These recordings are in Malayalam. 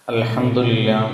الحمد لله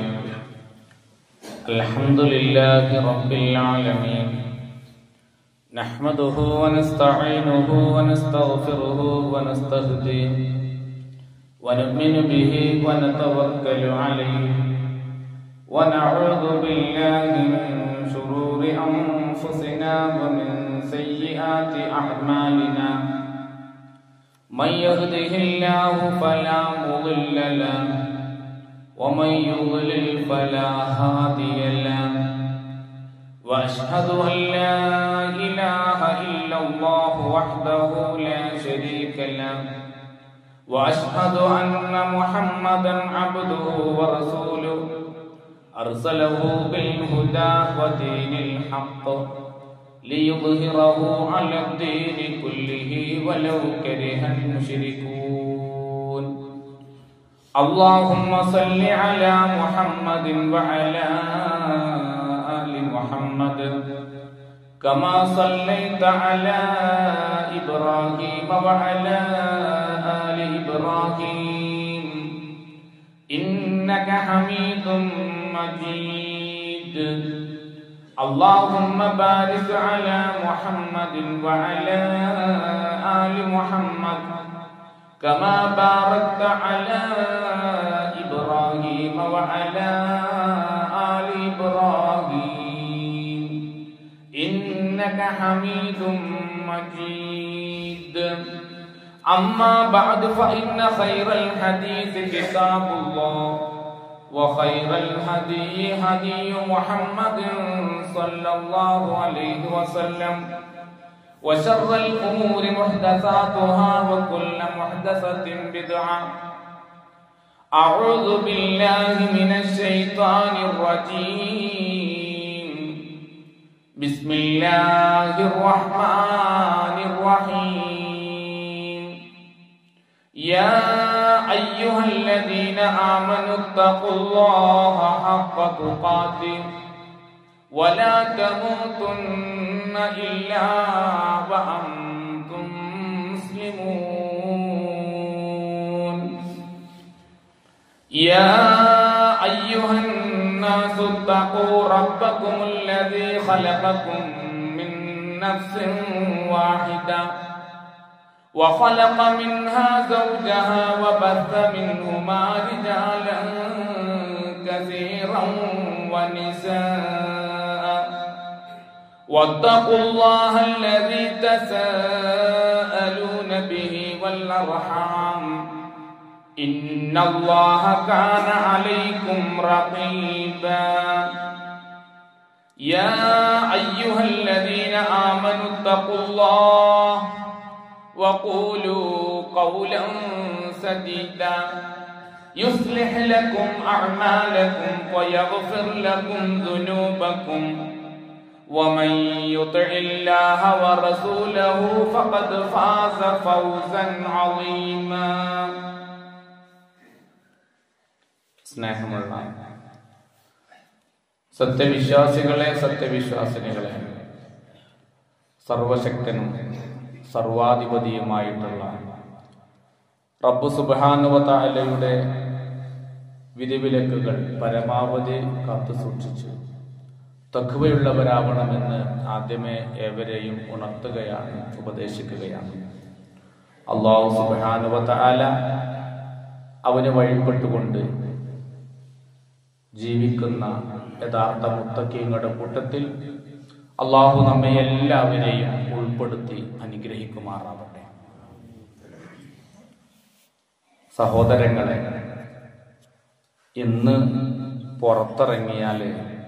الحمد لله رب العالمين نحمده ونستعينه ونستغفره ونستهديه ونؤمن به ونتوكل عليه ونعوذ بالله من شرور أنفسنا ومن سيئات أعمالنا من يهده الله فلا مضل له ومن يضلل فلا هادي له واشهد ان لا اله الا الله وحده لا شريك له واشهد ان محمدا عبده ورسوله ارسله بالهدى ودين الحق ليظهره على الدين كله ولو كره المشركون اللهم صل على محمد وعلى آل محمد كما صليت على إبراهيم وعلى آل إبراهيم إنك حميد مجيد اللهم بارك على محمد وعلى آل محمد كما باركت على إبراهيم وعلى آل إبراهيم إنك حميد مجيد أما بعد فإن خير الحديث كتاب الله وخير الهدي هدي محمد صلى الله عليه وسلم وشر الأمور محدثاتها وكل محدثة بدعة أعوذ بالله من الشيطان الرجيم بسم الله الرحمن الرحيم يا أيها الذين آمنوا اتقوا الله حق تقاته ولا تموتن إلا وأنتم مسلمون يا أيها الناس اتقوا ربكم الذي خلقكم من نفس واحدة وخلق منها زوجها وبث منهما رجالا كثيرا ونساء واتقوا الله الذي تساءلون به والأرحام إن الله كان عليكم رقيبا يا أيها الذين آمنوا اتقوا الله وقولوا قولا سديدا يصلح لكم أعمالكم ويغفر لكم ذنوبكم ومن يطع الله ورسوله فقد فاز فوزا عظيما സ്നേഹമുള്ള സത്യവിശ്വാസികളെ സത്യവിശ്വാസിനികളെ സർവശക്തനും സർവാധിപതിയുമായിട്ടുള്ള റബ്ബു സുബാനുവതാലയുടെ വിധിവിലക്കുകൾ പരമാവധി കാത്തു സൂക്ഷിച്ചു തഖ്വയുള്ളവരാവണമെന്ന് ആദ്യമേ ഏവരെയും ഉണർത്തുകയാണ് ഉപദേശിക്കുകയാണ് അള്ളാഹു സുബാനുവതാല അവന് വഴിപ്പെട്ടുകൊണ്ട് ജീവിക്കുന്ന യഥാർത്ഥ മുത്തക്കീങ്ങളുടെ കൂട്ടത്തിൽ അള്ളാഹു നമ്മെ എല്ലാവരെയും ഉൾപ്പെടുത്തി അനുഗ്രഹിക്കുമാറാവട്ടെ സഹോദരങ്ങളെ ഇന്ന് പുറത്തിറങ്ങിയാൽ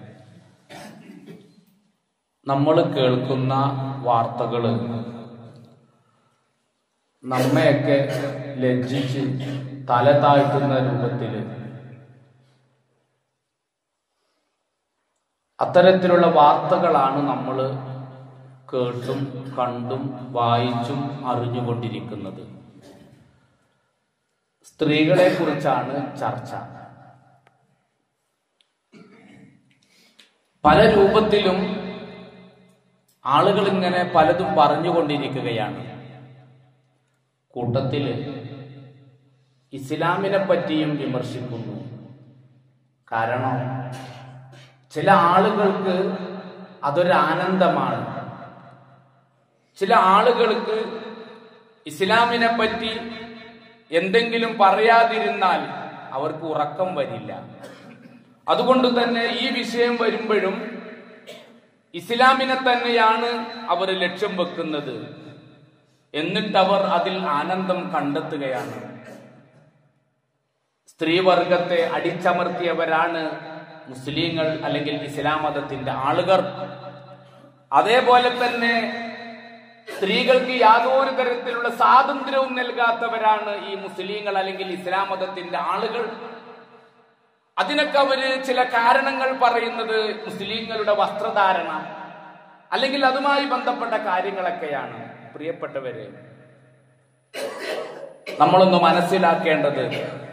നമ്മൾ കേൾക്കുന്ന വാർത്തകൾ നമ്മയൊക്കെ ലജ്ജിച്ച് തല താഴ്ത്തുന്ന രൂപത്തിൽ അത്തരത്തിലുള്ള വാർത്തകളാണ് നമ്മൾ കേട്ടും കണ്ടും വായിച്ചും അറിഞ്ഞുകൊണ്ടിരിക്കുന്നത് സ്ത്രീകളെ കുറിച്ചാണ് ചർച്ച പല രൂപത്തിലും ആളുകൾ ഇങ്ങനെ പലതും പറഞ്ഞുകൊണ്ടിരിക്കുകയാണ് കൂട്ടത്തില് ഇസ്ലാമിനെ പറ്റിയും വിമർശിക്കുന്നു കാരണം ചില ആളുകൾക്ക് അതൊരു ആനന്ദമാണ് ചില ആളുകൾക്ക് ഇസ്ലാമിനെ പറ്റി എന്തെങ്കിലും പറയാതിരുന്നാൽ അവർക്ക് ഉറക്കം വരില്ല അതുകൊണ്ട് തന്നെ ഈ വിഷയം വരുമ്പോഴും ഇസ്ലാമിനെ തന്നെയാണ് അവർ ലക്ഷ്യം വെക്കുന്നത് എന്നിട്ട് അവർ അതിൽ ആനന്ദം കണ്ടെത്തുകയാണ് സ്ത്രീവർഗത്തെ അടിച്ചമർത്തിയവരാണ് മുസ്ലിങ്ങൾ അല്ലെങ്കിൽ ഇസ്ലാം മതത്തിന്റെ ആളുകൾ അതേപോലെ തന്നെ സ്ത്രീകൾക്ക് യാതൊരു തരത്തിലുള്ള സ്വാതന്ത്ര്യവും നൽകാത്തവരാണ് ഈ മുസ്ലിങ്ങൾ അല്ലെങ്കിൽ ഇസ്ലാം മതത്തിന്റെ ആളുകൾ അതിനൊക്കെ അവര് ചില കാരണങ്ങൾ പറയുന്നത് മുസ്ലിങ്ങളുടെ വസ്ത്രധാരണ അല്ലെങ്കിൽ അതുമായി ബന്ധപ്പെട്ട കാര്യങ്ങളൊക്കെയാണ് പ്രിയപ്പെട്ടവര് നമ്മളൊന്ന് മനസ്സിലാക്കേണ്ടത്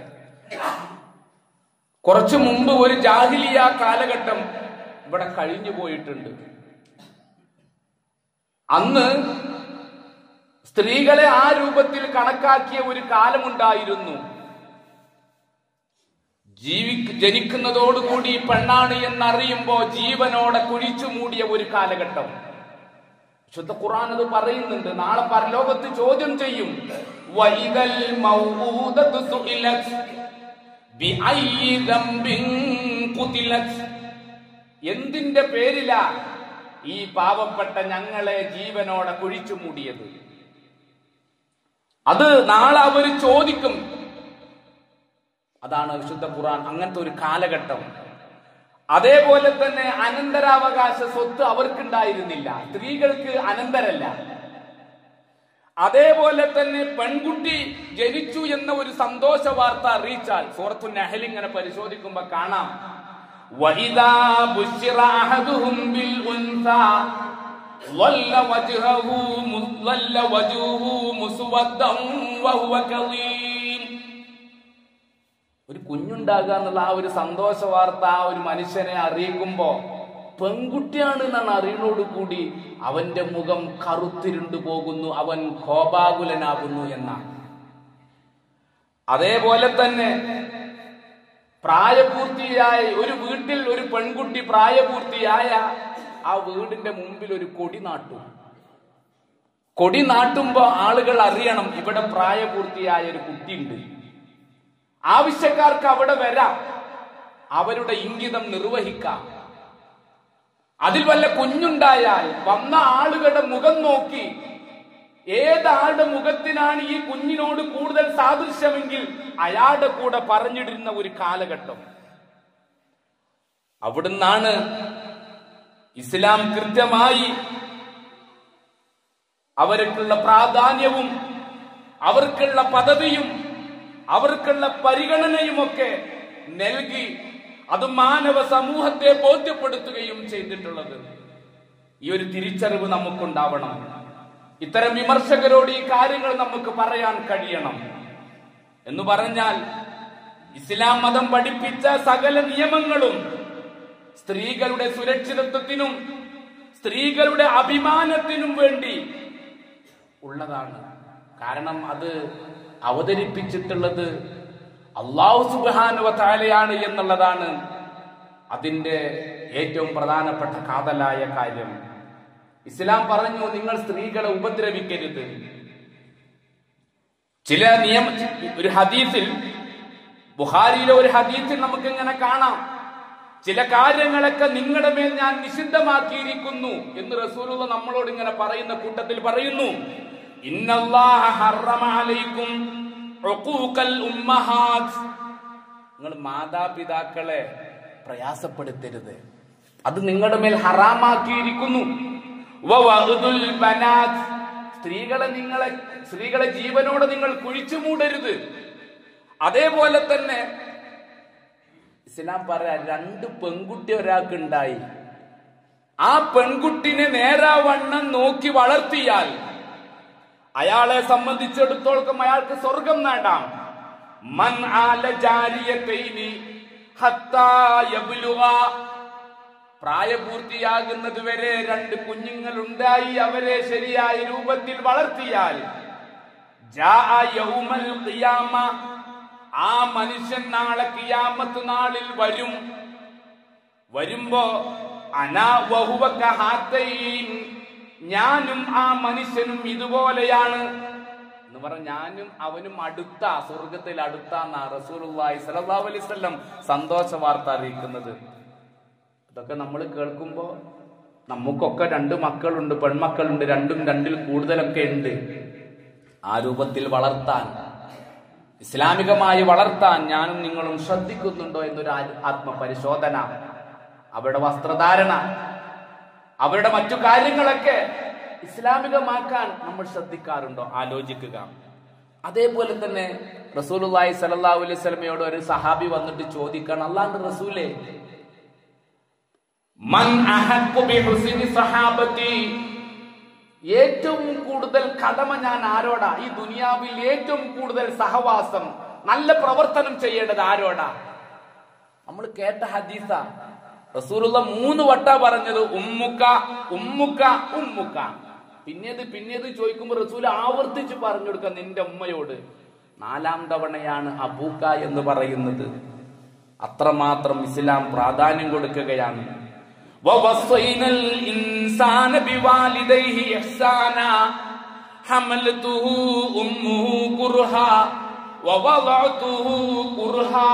കുറച്ചു മുമ്പ് ഒരു ജാഹിലിയ കാലഘട്ടം ഇവിടെ കഴിഞ്ഞു പോയിട്ടുണ്ട് അന്ന് സ്ത്രീകളെ ആ രൂപത്തിൽ കണക്കാക്കിയ ഒരു കാലമുണ്ടായിരുന്നു ജീവി ജനിക്കുന്നതോടുകൂടി പെണ്ണാണ് എന്നറിയുമ്പോ ജീവനോടെ കുഴിച്ചു മൂടിയ ഒരു കാലഘട്ടം ശുദ്ധ ഖുർആൻ അത് പറയുന്നുണ്ട് നാളെ പരലോകത്ത് ചോദ്യം ചെയ്യും വൈദൽ മൗഊദത്തു സുഇലത് ബിഅയ്യി ദംബിൻ ഖുതിലത് എന്തിന്റെ പേരിലാ ഈ പാവപ്പെട്ട ഞങ്ങളെ ജീവനോടെ കുഴിച്ചു മൂടിയത് അത് നാളെ അവര് ചോദിക്കും അതാണ് വിശുദ്ധ ഖുർആൻ അങ്ങനത്തെ ഒരു കാലഘട്ടം അതേപോലെ തന്നെ അനന്തരാവകാശ സ്വത്ത് അവർക്കുണ്ടായിരുന്നില്ല സ്ത്രീകൾക്ക് അനന്തരല്ല അതേപോലെ തന്നെ പെൺകുട്ടി ജനിച്ചു എന്ന ഒരു സന്തോഷ വാർത്ത അറിയിച്ചാൽ സൂറത്തു നഹൽ ഇങ്ങനെ പരിശോധിക്കുമ്പോ കാണാം وإذا بشر أحدهم بالأنثى ظل وجهه ظل وجهه مسودا وهو كظيم ഒരു കുഞ്ഞുണ്ടാകുക എന്നുള്ള ആ ഒരു സന്തോഷ വാർത്ത ആ ഒരു മനുഷ്യനെ അറിയിക്കുമ്പോ പെൺകുട്ടിയാണ് എന്നാണ് അറിയുന്നോട് കൂടി അവന്റെ മുഖം കറുത്തിരുണ്ടു പോകുന്നു അവൻ കോപാകുലനാകുന്നു എന്നാണ് അതേപോലെ തന്നെ പ്രായപൂർത്തിയായ ഒരു വീട്ടിൽ ഒരു പെൺകുട്ടി പ്രായപൂർത്തിയായ ആ വീടിന്റെ മുമ്പിൽ ഒരു കൊടി നാട്ടും കൊടി നാട്ടുമ്പോ ആളുകൾ അറിയണം ഇവിടെ പ്രായപൂർത്തിയായ ഒരു കുട്ടിയുണ്ട് ആവശ്യക്കാർക്ക് അവിടെ വരാം അവരുടെ ഇംഗിതം നിർവഹിക്കാം അതിൽ വല്ല കുഞ്ഞുണ്ടായാൽ വന്ന ആളുകളുടെ മുഖം നോക്കി ഏതാളുടെ മുഖത്തിനാണ് ഈ കുഞ്ഞിനോട് കൂടുതൽ സാദൃശ്യമെങ്കിൽ അയാളുടെ കൂടെ പറഞ്ഞിടുന്ന ഒരു കാലഘട്ടം അവിടുന്നാണ് ഇസ്ലാം കൃത്യമായി അവർക്കുള്ള പ്രാധാന്യവും അവർക്കുള്ള പദവിയും അവർക്കുള്ള പരിഗണനയുമൊക്കെ നൽകി അത് മാനവ സമൂഹത്തെ ബോധ്യപ്പെടുത്തുകയും ചെയ്തിട്ടുള്ളത് ഈ ഒരു തിരിച്ചറിവ് നമുക്കുണ്ടാവണം ഇത്തരം വിമർശകരോട് ഈ കാര്യങ്ങൾ നമുക്ക് പറയാൻ കഴിയണം എന്ന് പറഞ്ഞാൽ ഇസ്ലാം മതം പഠിപ്പിച്ച സകല നിയമങ്ങളും സ്ത്രീകളുടെ സുരക്ഷിതത്വത്തിനും സ്ത്രീകളുടെ അഭിമാനത്തിനും വേണ്ടി ഉള്ളതാണ് കാരണം അത് അവതരിപ്പിച്ചിട്ടുള്ളത് അള്ളാഹു സുബാനുവ താലയാണ് എന്നുള്ളതാണ് അതിന്റെ ഏറ്റവും പ്രധാനപ്പെട്ട കാതലായ കാര്യം ഇസ്ലാം പറഞ്ഞു നിങ്ങൾ സ്ത്രീകളെ ഉപദ്രവിക്കരുത് ചില നിയമ ഒരു ഹദീസിൽ ബുഹാരിയിലെ ഒരു ഹദീസിൽ നമുക്ക് ഇങ്ങനെ കാണാം ചില കാര്യങ്ങളൊക്കെ നിങ്ങളുടെ മേൽ ഞാൻ നിഷിദ്ധമാക്കിയിരിക്കുന്നു എന്ന് റസൂലുള്ള നമ്മളോട് ഇങ്ങനെ പറയുന്ന കൂട്ടത്തിൽ പറയുന്നു ഇന്നല്ലാഹ ഹറമ അലൈക്കും ഉഖൂഖൽ ഉമ്മഹാത്ത് നിങ്ങൾ മാതാപിതാക്കളെ പ്രയാസപ്പെടുത്തരുത് അത് നിങ്ങളുടെ മേൽ ഹറാമാക്കിയിരിക്കുന്നു വവഅദുൽ ബനാത്ത് സ്ത്രീകളെ നിങ്ങളെ സ്ത്രീകളെ ജീവനോടെ നിങ്ങൾ കുഴിച്ചു മൂടരുത് അതേപോലെ തന്നെ ഇസ്ലാം പറയാ രണ്ട് പെൺകുട്ടി ഒരാൾക്ക് ഉണ്ടായി ആ പെൺകുട്ടിനെ നേരാവണ്ണം നോക്കി വളർത്തിയാൽ അയാളെ സംബന്ധിച്ചിടത്തോളം അയാൾക്ക് സ്വർഗം നേടാം മൻ ആല ജാരിയതൈനി ഹത്താ യബ്ലുഗ പ്രായപൂർത്തിയാകുന്നത് വരെ രണ്ട് കുഞ്ഞുങ്ങൾ ഉണ്ടായി അവരെ ശരിയായ രൂപത്തിൽ വളർത്തിയാൽ ജാഅ യൗമൽ ഖിയാമ ആ മനുഷ്യൻ നാളെ കിയാമത്ത് നാളിൽ വരും വരുമ്പോ അനാ വഹുവ കഹാത്തൈൻ. ഞാനും ആ മനുഷ്യനും ഇതുപോലെയാണ് എന്ന് പറഞ്ഞ ഞാനും അവനും അടുത്ത സ്വർഗത്തിൽ അടുത്ത റസൂലുള്ളാഹി സ്വല്ലല്ലാഹു അലൈഹി വസല്ലം സന്തോഷ വാർത്ത അറിയിക്കുന്നത് ഇതൊക്കെ നമ്മൾ കേൾക്കുമ്പോ നമുക്കൊക്കെ രണ്ട് മക്കളുണ്ട് പെൺമക്കളുണ്ട് രണ്ടും രണ്ടിൽ കൂടുതലൊക്കെ ഉണ്ട് ആ രൂപത്തിൽ വളർത്താൻ ഇസ്ലാമികമായി വളർത്താൻ ഞാനും നിങ്ങളും ശ്രദ്ധിക്കുന്നുണ്ടോ എന്നൊരു ആ- ആത്മപരിശോധന അവരുടെ വസ്ത്രധാരണ അവരുടെ മറ്റു കാര്യങ്ങളൊക്കെ ഇസ്ലാമികമാക്കാൻ നമ്മൾ ശ്രദ്ധിക്കാറുണ്ടോ ആലോചിക്കുക അതേപോലെ തന്നെ റസൂലുള്ളാഹി സ്വല്ലല്ലാഹു അലൈഹി വസല്ലമയോട് ഒരു സഹാബി വന്നിട്ട് ചോദിക്കണം അല്ലാണ്ട് റസൂലേ മൻ അഹഖു ബിഹുസ്നി സഹാബത്തി ഏറ്റവും കൂടുതൽ കടമ ഞാൻ ആരോടാ ഈ ദുനിയാവിൽ ഏറ്റവും കൂടുതൽ സഹവാസം നല്ല പ്രവർത്തനം ചെയ്യേണ്ടത് ആരോടാ നമ്മൾ കേട്ട ഹദീസ റസൂലുള്ള മൂന്ന് വട്ട പറഞ്ഞത് ഉമ്മുക്ക ഉമ്മുക്ക ഉമ്മുക്ക പിന്നീട് പിന്നീട് ചോദിക്കുമ്പോൾ റസൂൽ ആവർത്തിച്ച് പറഞ്ഞു കൊടുക്ക നിന്റെ ഉമ്മയോട് നാലാം തവണയാണ് അബൂക്ക എന്ന് പറയുന്നത് അത്രമാത്രം ഇസ്ലാം പ്രാധാന്യം കൊടുക്കുകയാണ് ووصينا الإنسان بوالديه إحسانا حملته أمه كرها ووضعته كرها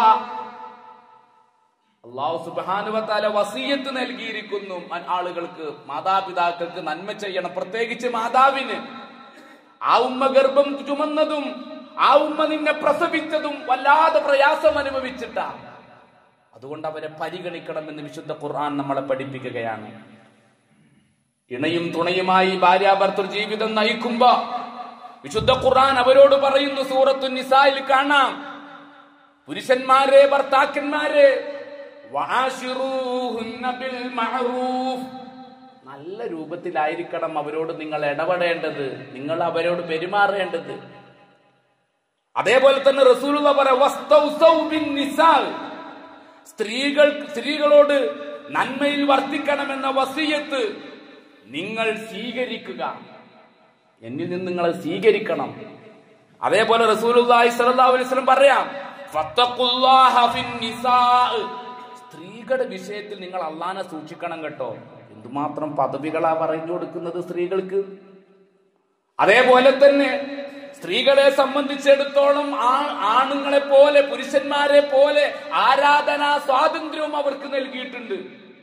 അള്ളാഹു സുബാനുവത്താല വസീയത്ത് നൽകിയിരിക്കുന്നു മൻ- ആളുകൾക്ക് മാതാപിതാക്കൾക്ക് നന്മ ചെയ്യണം പ്രത്യേകിച്ച് മാതാവിന് ആ ഉമ്മ ഗർഭം ചുമന്നതും ആ ഉമ്മ നിന്നെ പ്രസവിച്ചതും വല്ലാതെ പ്രയാസം അനുഭവിച്ചിട്ടാ അതുകൊണ്ട് അവരെ പരിഗണിക്കണമെന്ന് വിശുദ്ധ ഖുർആൻ നമ്മളെ പഠിപ്പിക്കുകയാണ് ഇണയും തുണയുമായി ഭാര്യാഭർത്തൃ ജീവിതം നയിക്കുമ്പോ വിശുദ്ധ ഖുർആൻ അവരോട് പറയുന്നു സൂറത്തു നിസായിൽ കാണാം പുരുഷന്മാരെ ഭർത്താക്കന്മാരെ വആശിറൂഹുന്ന ബിൽ മഅറൂഫ്. നല്ല രൂപത്തിലായിരിക്കണം അവരോട് നിങ്ങൾ ഇടപെടേണ്ടത് നിങ്ങൾ അവരോട് പെരുമാറേണ്ടത് അതേപോലെ തന്നെ റസൂലുള്ള പറയാം "വസ്തൗസൗ ബിൻ നിസാ." സ്ത്രീകൾ സ്ത്രീകളോട് നന്മയിൽ വർദ്ധിക്കണമെന്ന വസീയത്ത് നിങ്ങൾ സ്വീകരിക്കുക എന്നിൽ നിന്ന് നിങ്ങൾ സ്വീകരിക്കണം അതേപോലെ റസൂലുള്ളാഹി സ്വല്ലല്ലാഹു അലൈഹി വസല്ലം പറയാം "ഫത്തഖുല്ലാഹ ഫിൻ നിസാ." സ്ത്രീകളുടെ വിഷയത്തിൽ നിങ്ങൾ അള്ളാനെ സൂക്ഷിക്കണം കേട്ടോ എന്തുമാത്രം പദവികളാ പറഞ്ഞു കൊടുക്കുന്നത് സ്ത്രീകൾക്ക് അതേപോലെ തന്നെ സ്ത്രീകളെ സംബന്ധിച്ചിടത്തോളം ആ ആണുങ്ങളെ പോലെ പുരുഷന്മാരെ പോലെ ആരാധനാ സ്വാതന്ത്ര്യവും അവർക്ക് നൽകിയിട്ടുണ്ട്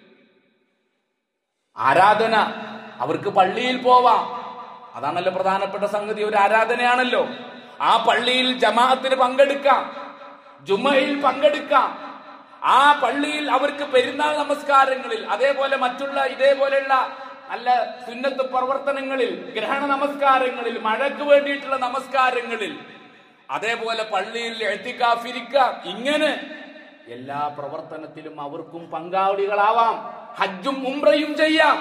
ആരാധന അവർക്ക് പള്ളിയിൽ പോവാം അതാണല്ലോ പ്രധാനപ്പെട്ട സംഗതി ഒരു ആരാധനയാണല്ലോ ആ പള്ളിയിൽ ജമാഅത്തിന് പങ്കെടുക്കാം ജുമയിൽ പങ്കെടുക്കാം ആ പള്ളിയിൽ അവർക്ക് പെരുന്നാൾ നമസ്കാരങ്ങളിൽ അതേപോലെ മറ്റുള്ള ഇതേപോലെയുള്ള നല്ല സുന്നത്ത് പ്രവർത്തനങ്ങളിൽ ഗ്രഹണ നമസ്കാരങ്ങളിൽ മഴയ്ക്ക് വേണ്ടിയിട്ടുള്ള നമസ്കാരങ്ങളിൽ അതേപോലെ പള്ളിയിൽ എത്തിക്കാഫിരിക്കാം ഇങ്ങനെ എല്ലാ പ്രവർത്തനത്തിലും അവർക്കും പങ്കാളികളാവാം ഹജ്ജും ഉംറയും ചെയ്യാം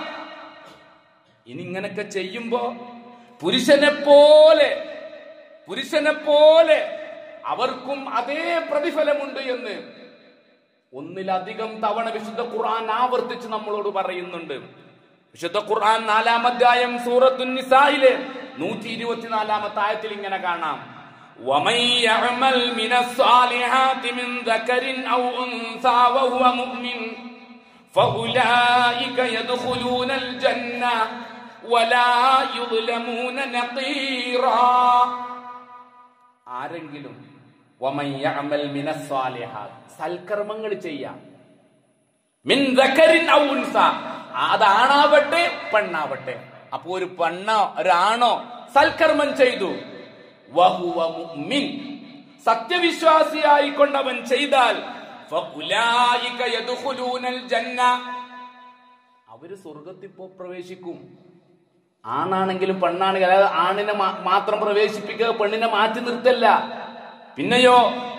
ഇനി ഇങ്ങനൊക്കെ ചെയ്യുമ്പോ പുരുഷനെ പോലെ പുരുഷനെ പോലെ അവർക്കും അതേ പ്രതിഫലമുണ്ട് എന്ന് ഒന്നിലധികം തവണ വിശുദ്ധ ഖുർആൻ ആവർത്തിച്ച് നമ്മളോട് പറയുന്നുണ്ട് വിശുദ്ധ ഖുർആൻ നാലാം അധ്യായം സൂറത്തു നിസായിലെ നൂറ്റി ഇരുപത്തിനാലാമത്തെ ആയത്തിൽ ഇങ്ങനെ കാണാം ومن يعمل من الصالحات من ذكر أو أنثى وهو مؤمن فأولئك يدخلون الجنة ولا يظلمون نقيرا ആരെങ്കിലും വമൻ യഅമൽ മിനസ് സാലിഹാത്ത് സൽക്കർമ്മങ്ങൾ ചെയ്യാം മിൻ ദക്കരിൻ ഔ ഉൻസ അതാണാവട്ടെ പെണ്ണാവട്ടെ അപ്പൊ ഒരു പെണ്ണോ ഒരാണോ സൽക്കർമ്മം ചെയ്തു വഹുവ മുഅ്മിൻ സത്യവിശ്വാസിയായിക്കൊണ്ടവൻ ചെയ്താൽ ഫഉലായിക യദ്ഖുലൂനൽ ജന്ന അവര് സ്വർഗത്തിൽ പോ പ്രവേശിക്കും ആണാണെങ്കിലും പെണ്ണാണെങ്കിലും അതായത് ആണിനെ മാ- മാത്രം പ്രവേശിപ്പിക്കുക പെണ്ണിനെ മാറ്റി നിർത്തല്ല പിന്നെയോ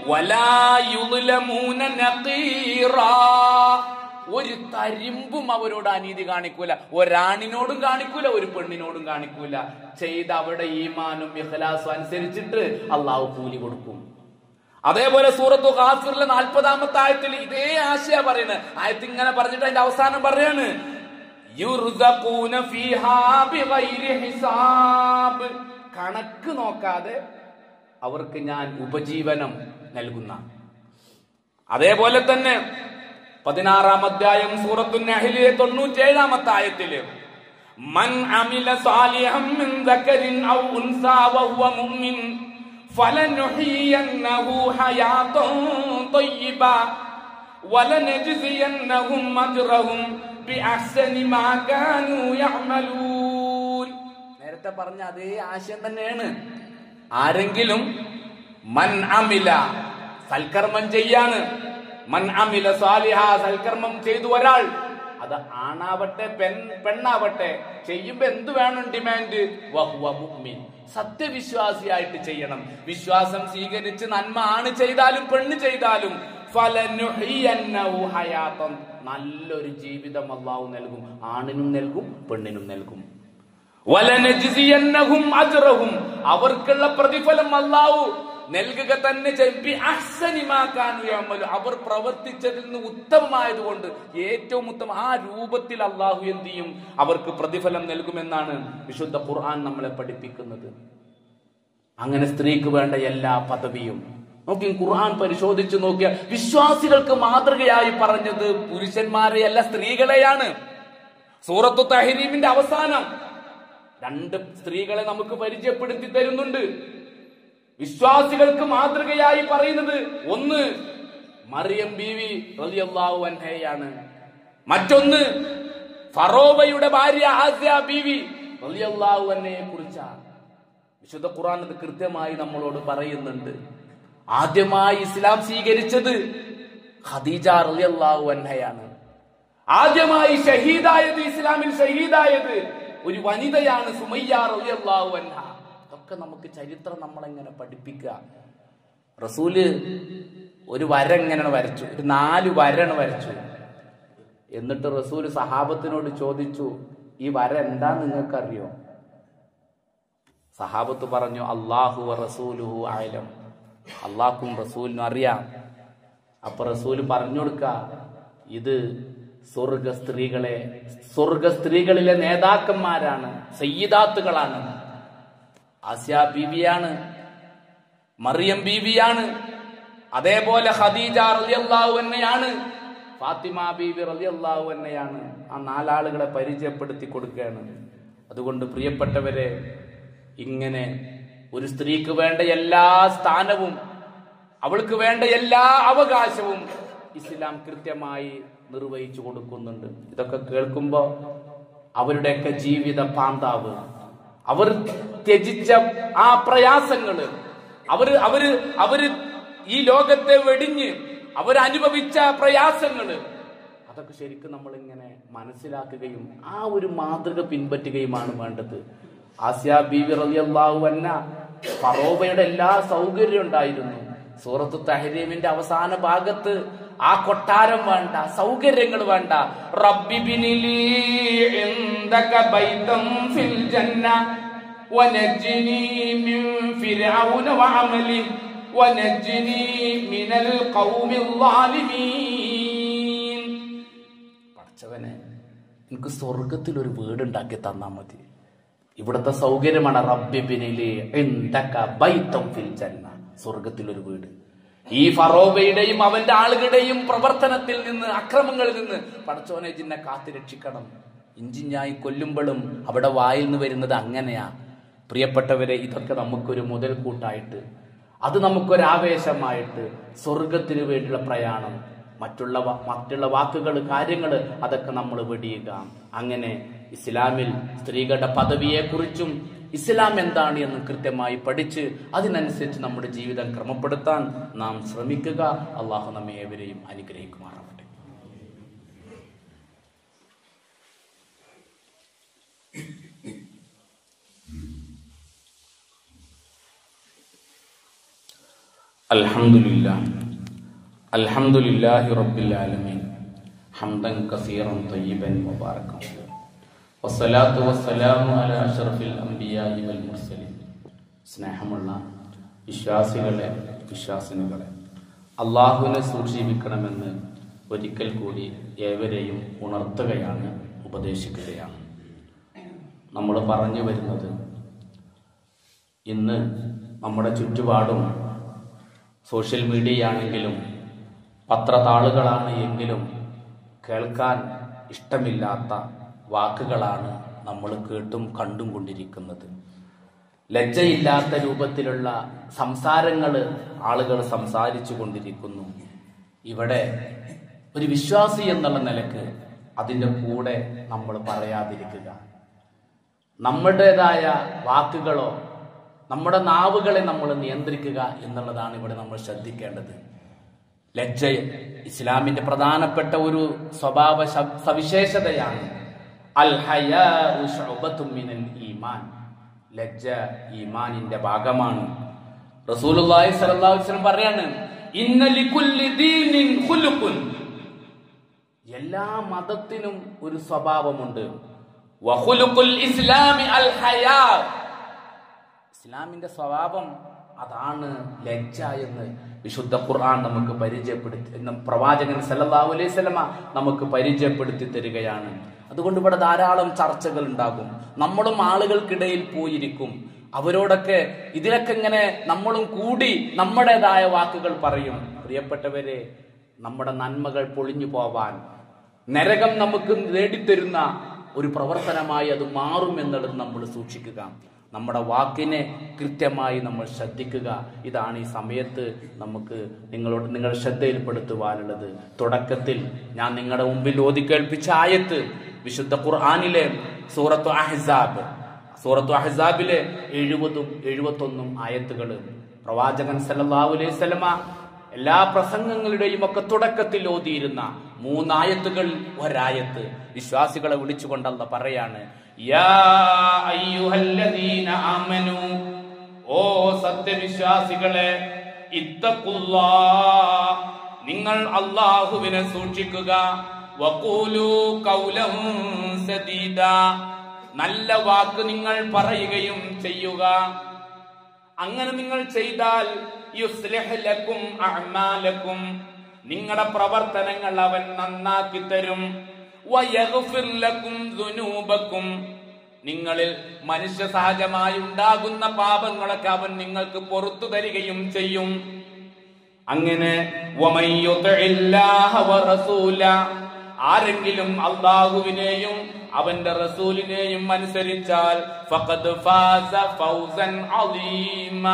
വലായുലമൂന നഖീറാ. ഒരു തരിമ്പും അവരോട് അനീതി കാണിക്കൂല ഒരാണിനോടും കാണിക്കൂല ഒരു പെണ്ണിനോടും കാണിക്കൂല ചെയ്ത അവരുടെ ഈമാനും ഇഖ്ലാസും അനുസരിച്ചിട്ട് അള്ളാഹു കൂലി കൊടുക്കും അതേപോലെ സൂറത്തു ഖാഫിറിലെ നാൽപ്പതാമത്തെ ആയത്തിൽ ഇതേ ആശയ പറയുന്നത് ആയത്ത് ഇങ്ങനെ പറഞ്ഞിട്ട് അതിന്റെ അവസാനം പറയാണ് യുർസഖൂന ഫീഹാ ബിഗൈരി ഹിസാബ് കണക്ക് നോക്കാതെ അവർക്ക് ഞാൻ ഉപജീവനം നൽകുന്ന അതേപോലെ തന്നെ പതിനാറാം അധ്യായം സൂറത്തു നഹ്ലിലെ തൊണ്ണൂറ്റേഴാമത്തെ ആയത്തില് മൻ അമില സാലിഹം മിൻ ദക്കരിൻ ഔ ഉൻസാ വഹുവ മുഅ്മിൻ ഫലനുഹിയന്നഹു ഹയാതൻ طيبة ولنجزينهم أجرهم بأحسن ما كانوا يعملون നേരത്തെ പറഞ്ഞ അതേ ആശയം തന്നെയാണ് ആരെങ്കിലും മൻ അമില സൽക്കർമ്മം ചെയ്യാണ് മൻ അമില സാലിഹ സൽക്കർമ്മം ചെയ്തു ഒരാൾ അത് ആണാവട്ടെ പെൺ പെണ്ണാവട്ടെ ചെയ്യുമ്പോ എന്ത് വേണം ഡിമാൻഡ് വഹുവ മുഅ്മിൻ സത്യവിശ്വാസിയായിട്ട് ചെയ്യണം വിശ്വാസം സ്വീകരിച്ച് നന്മ ആണ് ചെയ്താലും പെണ്ണ് ചെയ്താലും ഫലനുഹിയന്നഹു ഹയാത്തൻ നല്ലൊരു ജീവിതം അള്ളാഹു നൽകും ആണിനും നൽകും പെണ്ണിനും നൽകും വലനജ്സിയന്നഹും അജ്റഹും അവർക്കുള്ള പ്രതിഫലം അള്ളാഹു നൽകുക തന്നെ ചെയ്യും. ബി അഹ്സനി മാ കാനൂ യഅമലു. അവർ പ്രവർത്തിച്ചതിൽ നിന്ന് ഉത്തമമായതുകൊണ്ട് ഏറ്റവും ഉത്തമം ആ രൂപത്തിൽ അള്ളാഹു എന്ത് ചെയ്യും അവർക്ക് പ്രതിഫലം നൽകുമെന്നാണ് വിശുദ്ധ ഖുർആൻ നമ്മളെ പഠിപ്പിക്കുന്നത് അങ്ങനെ സ്ത്രീക്ക് വേണ്ട എല്ലാ പദവിയും നോക്കി ഖുർആൻ പരിശോധിച്ചു നോക്കിയ വിശ്വാസികൾക്ക് മാതൃകയായി പറഞ്ഞത് പുരുഷന്മാരെയല്ല സ്ത്രീകളെയാണ് സൂറത്തു തഹരീമിന്റെ അവസാനം രണ്ട് സ്ത്രീകളെ നമുക്ക് പരിചയപ്പെടുത്തി തരുന്നുണ്ട് വിശ്വാസികൾക്ക് മാതൃകയായി പറയുന്നത് ഒന്ന് മറിയം ബീവി റളിയല്ലാഹു അൻഹയാണ് മറ്റൊന്ന് ഫറോവയുടെ ഭാര്യ ആസിയ ബീവി റളിയല്ലാഹു അൻഹയെ കുറിച്ചാണ് വിശുദ്ധ ഖുർആൻ അത് കൃത്യമായി നമ്മളോട് പറയുന്നുണ്ട് ആദ്യമായി ഇസ്ലാം സ്വീകരിച്ചത് ഖദീജ റളിയല്ലാഹു അൻഹയാണ് ആദ്യമായി ഷഹീദായത് ഇസ്ലാമിൽ ഷഹീദായത് ഒരു വനിതയാണ് സുമയ്യ റളിയല്ലാഹു അൻഹ ഇതൊക്കെ നമുക്ക് ചരിത്രം നമ്മളെങ്ങനെ പഠിപ്പിക്കുക റസൂല് ഒരു വര എങ്ങനെ വരച്ചു ഒരു നാല് വരാണ് വരച്ചു എന്നിട്ട് റസൂല് സഹാബത്തിനോട് ചോദിച്ചു ഈ വര എന്താ നിങ്ങൾക്കറിയോ സഹാബത്ത് പറഞ്ഞു അള്ളാഹു റസൂലുഹു ആയാലും അള്ളാഹും റസൂലിനും അറിയാം അപ്പൊ റസൂല് പറഞ്ഞു കൊടുക്ക ഇത് സ്വർഗ സ്ത്രീകളെ സ്വർഗ സ്ത്രീകളിലെ നേതാക്കന്മാരാണ് സയ്യിദാത്തുകളാണ് ആസ്യ ബീവിയാണ് മറിയം ബീവിയാണ് അതേപോലെ ഖദീജ റളിയല്ലാഹു അൻഹയാണ് ഫാത്തിമ ബീവി റളിയല്ലാഹു അൻഹയാണ് ആ നാലാളുകളെ പരിചയപ്പെടുത്തി കൊടുക്കുകയാണ് അതുകൊണ്ട് പ്രിയപ്പെട്ടവരെ ഇങ്ങനെ ഒരു സ്ത്രീക്ക് വേണ്ട എല്ലാ സ്ഥാനവും അവൾക്ക് വേണ്ട എല്ലാ അവകാശവും ഇസ്ലാം കൃത്യമായി നിർവഹിച്ചു കൊടുക്കുന്നുണ്ട് ഇതൊക്കെ കേൾക്കുമ്പോ അവരുടെയൊക്കെ ജീവിത പാന്താവ് അവർ ത്യജിച്ച ആ പ്രയാസങ്ങള് അവര് അവര് അവര് ഈ ലോകത്തെ വെടിഞ്ഞ് അവരനുഭവിച്ച പ്രയാസങ്ങള് അതൊക്കെ ശരിക്കും നമ്മൾ ഇങ്ങനെ മനസ്സിലാക്കുകയും ആ ഒരു മാതൃക പിൻപറ്റുകയുമാണ് വേണ്ടത് ആസിയ ബീവി റളിയല്ലാഹു അന്ന ഫറോബയുടെ എല്ലാ സൗകര്യം ഉണ്ടായിരുന്നു സൂറത്ത് തഹരീമിന്റെ അവസാന ഭാഗത്ത് ആ കൊട്ടാരം വേണ്ട സൗകര്യങ്ങൾ വേണ്ട റബ്ബിബിനിലി ഇൻദക ബൈതം ഫിൽ ജന്ന ونجني من فرعون وعمله ونجني من القوم الظالمين പഠിച്ചവനെ എനിക്ക് സ്വർഗത്തിൽ ഒരു വീടുണ്ടാക്കി തന്നാ മതി ഇവിടുത്തെ സൗകര്യമാണ് റബ്ബിബിനിലെ സ്വർഗത്തിൽ ഒരു വീട് ഈ ഫറോബയുടെയും അവന്റെ ആളുകളുടെയും പ്രവർത്തനത്തിൽ നിന്ന് അക്രമങ്ങളിൽ നിന്ന് പടച്ചോനെ ജിന്നെ കാത്തു രക്ഷിക്കണം ഇഞ്ചിഞ്ഞായി കൊല്ലുമ്പോഴും അവിടെ വായിൽ നിന്ന് വരുന്നത് അങ്ങനെയാ പ്രിയപ്പെട്ടവരെ ഇതൊക്കെ നമുക്കൊരു മുതൽക്കൂട്ടായിട്ട് അത് നമുക്കൊരു ആവേശമായിട്ട് സ്വർഗത്തിന് വേണ്ടിയുള്ള പ്രയാണം മറ്റുള്ള വ- മറ്റുള്ള വാക്കുകൾ കാര്യങ്ങൾ അതൊക്കെ നമ്മൾ വെടിയുക അങ്ങനെ ഇസ്ലാമിൽ സ്ത്രീകളുടെ പദവിയെക്കുറിച്ചും ഇസ്ലാം എന്താണ് എന്ന് കൃത്യമായി പഠിച്ച് അതിനനുസരിച്ച് നമ്മുടെ ജീവിതം ക്രമപ്പെടുത്താൻ നാം ശ്രമിക്കുക അള്ളാഹു നമ്മെ ഏവരെയും അനുഗ്രഹിക്കുമാറാവട്ടെ الحمد لله الحمد لله رب العالمين حمدا كثيرا طيبا مباركا والصلاة والسلام على أشرف الأنبياء والمرسلين സ്നേഹമുള്ള വിശ്വാസികളെ വിശ്വാസിനികളെ അള്ളാഹുവിനെ സൂക്ഷിപ്പിക്കണമെന്ന് ഒരിക്കൽ കൂടി ഏവരെയും ഉണർത്തുകയാണ് ഉപദേശിക്കുകയാണ് നമ്മൾ പറഞ്ഞു വരുന്നത് ഇന്ന് നമ്മുടെ ചുറ്റുപാടും സോഷ്യൽ മീഡിയ ആണെങ്കിലും പത്രതാളുകളാണ് എങ്കിലും കേൾക്കാൻ ഇഷ്ടമില്ലാത്ത വാക്കുകളാണ് നമ്മൾ കേട്ടും കണ്ടും കൊണ്ടിരിക്കുന്നത് ലജ്ജയില്ലാത്ത രൂപത്തിലുള്ള സംസാരങ്ങൾ ആളുകൾ സംസാരിച്ചു കൊണ്ടിരിക്കുന്നു ഇവിടെ ഒരു വിശ്വാസി എന്നുള്ള നിലക്ക് അതിൻ്റെ കൂടെ നമ്മൾ പറയാതിരിക്കുക നമ്മുടേതായ വാക്കുകളോ നമ്മുടെ നാവുകളെ നമ്മൾ നിയന്ത്രിക്കുക എന്നുള്ളതാണ് ഇവിടെ നമ്മൾ ശ്രദ്ധിക്കേണ്ടത് ലജ്ജ ഇസ്ലാമിന്റെ പ്രധാനപ്പെട്ട ഒരു സ്വഭാവ ശ- സവിശേഷതയാണ് അൽ ഹയാഉ ശുഅബത്തും മിനൽ ഈമാൻ ലജ്ജ ഈമാനിന്റെ ഭാഗമാണ് റസൂലുള്ളാഹി സ്വല്ലല്ലാഹു അലൈഹി വസല്ലം പറയാണ് ഇന്ന ലികുല്ലി ദീനിൻ ഖുലുഖുൻ എല്ലാ മതത്തിനും ഒരു സ്വഭാവമുണ്ട് വഖുലുഖുൽ ഇസ്ലാമി അൽ ഹയാ ഇസ്ലാമിന്റെ സ്വഭാവം അതാണ് ലജ്ജ എന്ന് വിശുദ്ധ ഖുർആൻ നമുക്ക് പരിചയപ്പെടുത്തി എന്നും പ്രവാചകൻ സല്ലല്ലാഹു അലൈഹി വസല്ലമ നമുക്ക് പരിചയപ്പെടുത്തി തരികയാണ് അതുകൊണ്ട് ഇവിടെ ധാരാളം ചർച്ചകൾ ഉണ്ടാകും നമ്മളും ആളുകൾക്കിടയിൽ പോയിരിക്കും അവരോടൊക്കെ ഇതിലൊക്കെ ഇങ്ങനെ നമ്മളും കൂടി നമ്മുടേതായ വാക്കുകൾ പറയും പ്രിയപ്പെട്ടവരെ നമ്മുടെ നന്മകൾ പൊളിഞ്ഞു പോവാൻ നരകം നമുക്ക് നേടിത്തരുന്ന ഒരു പ്രവർത്തനമായി അത് മാറും എന്നുള്ളത് നമ്മൾ സൂക്ഷിക്കുക നമ്മുടെ വാക്കിനെ കൃത്യമായി നമ്മൾ ശ്രദ്ധിക്കുക ഇതാണ് ഈ സമയത്ത് നമുക്ക് നിങ്ങളോട് നിങ്ങൾ ശ്രദ്ധയിൽപ്പെടുത്തുവാനുള്ളത് തുടക്കത്തിൽ ഞാൻ നിങ്ങളുടെ മുമ്പിൽ ഓതി കേൾപ്പിച്ച ആയത്ത് വിശുദ്ധ ഖുർആാനിലെ സൂറത്തു അഹ്സാബ് സൂറത്തു അഹ്സാബിലെ എഴുപതും എഴുപത്തൊന്നും ആയത്തുകൾ പ്രവാചകൻ സല്ലല്ലാഹു അലൈഹി വസല്ലമ എല്ലാ പ്രസംഗങ്ങളുടെയും ഒക്കെ തുടക്കത്തിൽ ഓതിയിരുന്ന മൂന്നായത്തുകൾ ഒരായത്ത് വിശ്വാസികളെ വിളിച്ചുകൊണ്ടല്ല പറയാണ് യാ അയ്യുഹല്ലദീന ആമനു ഓ സത്യവിശ്വാസികളെ ഇത്തഖുല്ലാ നിങ്ങൾ അള്ളാഹുവിനെ സൂക്ഷിക്കുക വഖൂലു കൗലം സദീദ നല്ല വാക്ക് നിങ്ങൾ പറയുകയും ചെയ്യുക അങ്ങനെ നിങ്ങൾ ചെയ്താൽ യുസ്ലിഹ് ലക്കും അഅ്മാലക്കും നിങ്ങളുടെ പ്രവർത്തനങ്ങൾ അവൻ നന്നാക്കി തരും വയഗ്ഫിർ ലക്കും ദുനൂബക്കും നിങ്ങളിൽ മനുഷ്യ സഹജമായി ഉണ്ടാകുന്ന പാപങ്ങളൊക്കെ അവൻ നിങ്ങൾക്ക് പുറത്തു തരികയും ചെയ്യും അങ്ങനെ വമൻ യുതിഇല്ലാഹ വറസൂല ആരെങ്കിലും അള്ളാഹുവിനെയും അവന്റെ റസൂലിനെയും അനുസരിച്ചാൽ ഫഖദ് ഫാസ ഫൗസൻ അളീമ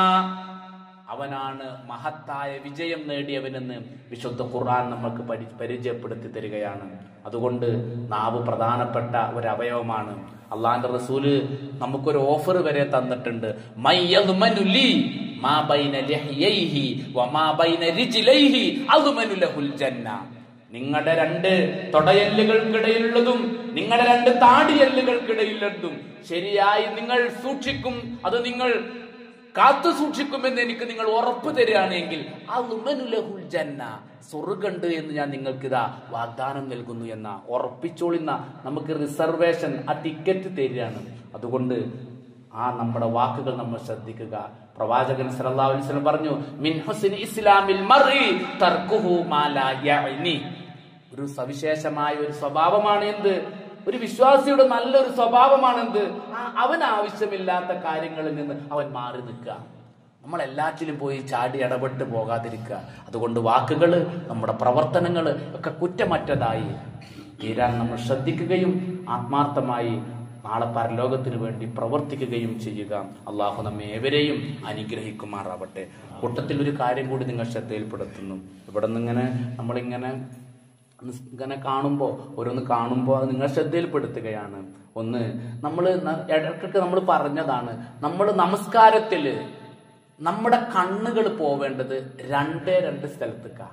അവനാണ് മഹത്തായ വിജയം നേടിയവനെന്ന് വിശുദ്ധ ഖുർആൻ നമുക്ക് പരി- പരിചയപ്പെടുത്തി തരികയാണ് അതുകൊണ്ട് നാവ് പ്രധാനപ്പെട്ട ഒരു അവയവമാണ് അള്ളാന്റെ റസൂല് നമുക്കൊരു ഓഫർ വരെ തന്നിട്ടുണ്ട് മയ്യദ്മനു ലീ മാ ബൈന ലഹ്യൈഹി വമാ ബൈന റിജ്ലൈഹി അദ്മനു ലഹുൽ ജന്ന നിങ്ങളുടെ രണ്ട് തൊടയല്ലുകൾക്കിടയിലുള്ളതും നിങ്ങളുടെ രണ്ട് താടിയല്ലുകൾക്കിടയിലുള്ളതും ശരിയായി നിങ്ങൾ സൂക്ഷിക്കും അത് നിങ്ങൾ കാത്തു സൂക്ഷിക്കുമെന്ന് എനിക്ക് നിങ്ങൾ ഉറപ്പ് തരികയാണെങ്കിൽ അലുമനുലഹുൽ ജന്ന സ്വർഗണ്ട് എന്ന് ഞാൻ നിങ്ങൾക്ക് ഇതാ വാഗ്ദാനം നൽകുന്നു എന്ന ഉറപ്പിച്ചോളിന്ന നമുക്ക് റിസർവേഷൻ ആ ടിക്കറ്റ് തരികയാണ് അതുകൊണ്ട് ആ നമ്മുടെ വാക്കുകൾ നമ്മൾ ശ്രദ്ധിക്കുക പ്രവാചകൻ സല്ലല്ലാഹു അലൈഹി വസല്ലം പറഞ്ഞു മിൻ ഹുസ്നി ഇസ്ലാമിൽ മർഇ തർക്കുഹു മാ ലാ യഅ്നി ഒരു സവിശേഷമായ ഒരു സ്വഭാവമാണ് എന്ത് ഒരു വിശ്വാസിയുടെ നല്ലൊരു സ്വഭാവമാണെന്ത് ആ അവൻ ആവശ്യമില്ലാത്ത കാര്യങ്ങളിൽ നിന്ന് അവൻ മാറി നിൽക്കുക നമ്മൾ എല്ലാറ്റിലും പോയി ചാടി ഇടപെട്ട് പോകാതിരിക്കുക അതുകൊണ്ട് വാക്കുകൾ നമ്മുടെ പ്രവർത്തനങ്ങൾ ഒക്കെ കുറ്റമറ്റതായി തീരാൻ നമ്മൾ ശ്രദ്ധിക്കുകയും ആത്മാർത്ഥമായി നാളെ പരലോകത്തിന് വേണ്ടി പ്രവർത്തിക്കുകയും ചെയ്യുക അള്ളാഹു നമ്മെ ഏവരെയും അനുഗ്രഹിക്കുമാറാവട്ടെ കൂട്ടത്തിൽ ഒരു കാര്യം കൂടി നിങ്ങൾ ശ്രദ്ധയിൽപ്പെടുത്തുന്നു ഇവിടെ നിന്ന് ഇങ്ങനെ നമ്മളിങ്ങനെ ഇങ്ങനെ കാണുമ്പോൾ ഓരോന്ന് കാണുമ്പോൾ അത് നിങ്ങൾ ശ്രദ്ധയിൽപ്പെടുത്തുകയാണ് ഒന്ന് നമ്മൾ ഇടയ്ക്കൊക്കെ നമ്മൾ പറഞ്ഞതാണ് നമ്മൾ നമസ്കാരത്തിൽ നമ്മുടെ കണ്ണുകൾ പോവേണ്ടത് രണ്ടേ രണ്ട് സ്ഥലത്തേക്കാ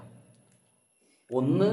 ഒന്ന്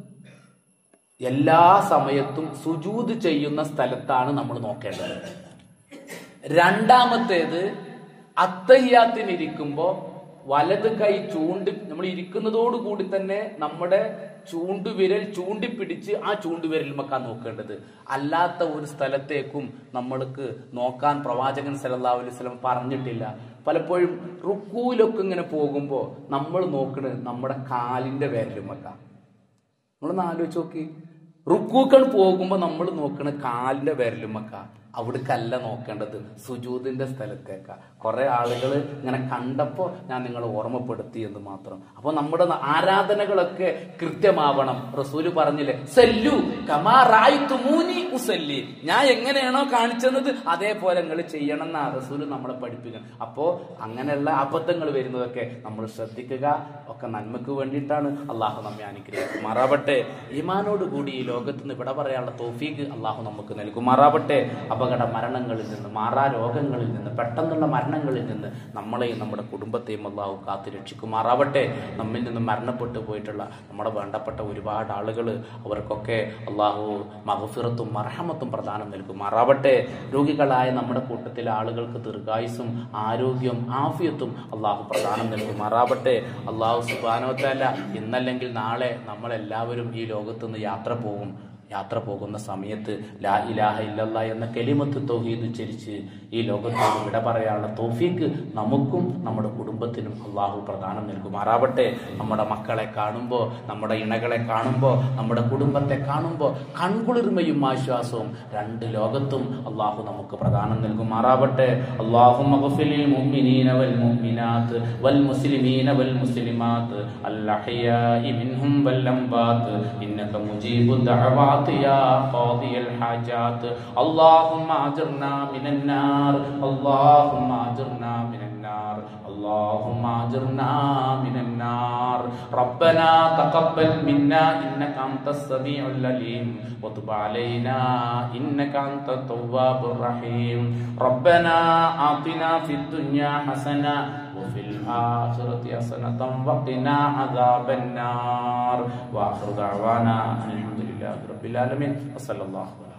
എല്ലാ സമയത്തും സുജൂത് ചെയ്യുന്ന സ്ഥലത്താണ് നമ്മൾ നോക്കേണ്ടത് രണ്ടാമത്തേത് അത്തഹ്യാത്തിനിരിക്കുമ്പോ വലത് കൈ ചൂണ്ടി നമ്മൾ ഇരിക്കുന്നതോടുകൂടി തന്നെ നമ്മുടെ ചൂണ്ടുവിരൽ ചൂണ്ടിപ്പിടിച്ച് ആ ചൂണ്ടുവിരൽ മക്കാൻ നോക്കേണ്ടത് അല്ലാത്ത ഒരു സ്ഥലത്തേക്കും നമ്മൾക്ക് നോക്കാൻ പ്രവാചകൻ സല്ലല്ലാഹു അലൈഹി വസല്ലം പറഞ്ഞിട്ടില്ല പലപ്പോഴും റുക്കൂലൊക്കെ ഇങ്ങനെ പോകുമ്പോൾ നമ്മൾ നോക്കണത് നമ്മുടെ കാലിന്റെ വിരലുമക്കാം നമ്മളൊന്ന് ആലോചിച്ച് നോക്കി റുക്കൂക്കൾ പോകുമ്പോൾ നമ്മൾ നോക്കണ കാലിന്റെ വിരലുമക്ക അവിടേക്കല്ല നോക്കേണ്ടത് സുജൂദിന്റെ സ്ഥലത്തേക്കാ കുറെ ആളുകൾ ഇങ്ങനെ കണ്ടപ്പോ ഞാൻ നിങ്ങളെ ഓർമ്മപ്പെടുത്തി എന്ന് മാത്രം അപ്പൊ നമ്മുടെ ന- ആരാധനകളൊക്കെ കൃത്യമാവണം റസൂല് പറഞ്ഞില്ലേ സല്ലു കമാറായി തുമൂനി ഉസല്ലി ഞാൻ എങ്ങനെയാണോ കാണിച്ചത് അതേപോലെ നിങ്ങൾ ചെയ്യണം എന്നാ റസൂല് നമ്മളെ പഠിപ്പിക്കണം അപ്പോ അങ്ങനെയുള്ള അബദ്ധങ്ങൾ വരുന്നതൊക്കെ നമ്മൾ ശ്രദ്ധിക്കുക ഒക്കെ നന്മക്ക് വേണ്ടിയിട്ടാണ് അള്ളാഹു നമ്മെ അനുഗ്രഹിക്കുമാറാവട്ടെ ഈമാനോട് കൂടി ഈ ലോകത്ത് നിന്ന് ഇവിടെ പറയാനുള്ള തോഫീക്ക് അള്ളാഹു നമുക്ക് നൽകുമാറാവട്ടെ അപകട മരണങ്ങളിൽ നിന്ന് മാറാ രോഗങ്ങളിൽ നിന്ന് പെട്ടെന്നുള്ള മരണങ്ങളിൽ നിന്ന് നമ്മളെയും നമ്മുടെ കുടുംബത്തെയും അള്ളാഹു കാത്തു രക്ഷിക്കുമാറാവട്ടെ നമ്മിൽ നിന്ന് മരണപ്പെട്ടു പോയിട്ടുള്ള നമ്മുടെ വേണ്ടപ്പെട്ട ഒരുപാട് ആളുകൾ അവർക്കൊക്കെ അള്ളാഹു മഹഫിറത്തും മർഹമത്തും പ്രദാനം നൽകുമാറാവട്ടെ രോഗികളായ നമ്മുടെ കൂട്ടത്തിലെ ആളുകൾക്ക് ദീർഘായുസും ആരോഗ്യവും ആഫിയത്തും അള്ളാഹു പ്രദാനം നൽകുമാറാവട്ടെ അള്ളാഹു സുബാനോത്തല്ല ഇന്നല്ലെങ്കിൽ നാളെ നമ്മളെല്ലാവരും ഈ ലോകത്തുനിന്ന് യാത്ര പോകും യാത്ര പോകുന്ന സമയത്ത് ലാ ഇലാഹ ഇല്ലല്ലാ എന്ന കെലിമത്ത് തൗഹീദ് ഉച്ചരിച്ച് ഈ ലോകത്തോട് വിട പറയാനുള്ള തോഫീക്ക് നമുക്കും നമ്മുടെ കുടുംബത്തിനും അള്ളാഹു പ്രദാനം നൽകുമാറാവട്ടെ നമ്മുടെ മക്കളെ കാണുമ്പോൾ നമ്മുടെ ഇണകളെ കാണുമ്പോൾ നമ്മുടെ കുടുംബത്തെ കാണുമ്പോൾ കൺകുളിർമയും ആശ്വാസവും രണ്ട് ലോകത്തും അള്ളാഹു നമുക്ക് പ്രദാനം നൽകുമാറാവട്ടെ അള്ളാഹു മുഅ്മിനീന വൽ മുഅ്മിനാത്ത് വൽ മുസ്ലിമീന വൽ മുസ്ലിമാത്ത് അൽ അഹ്യാഇ മിൻഹും വൽ അംവാത്ത് ഇന്നക മുജീബു ദഅവാത്ത് يا قاضي الحاجات اللهم اجرنا من النار اللهم اجرنا من النار اللهم اجرنا من النار ربنا تقبل منا انك انت السميع العليم وتب علينا انك انت التواب الرحيم ربنا اعطنا في الدنيا حسنه وفي الآخرة حسنة وقنا عذاب النار وآخر دعوانا أن الحمد لله رب العالمين وصلى الله عليه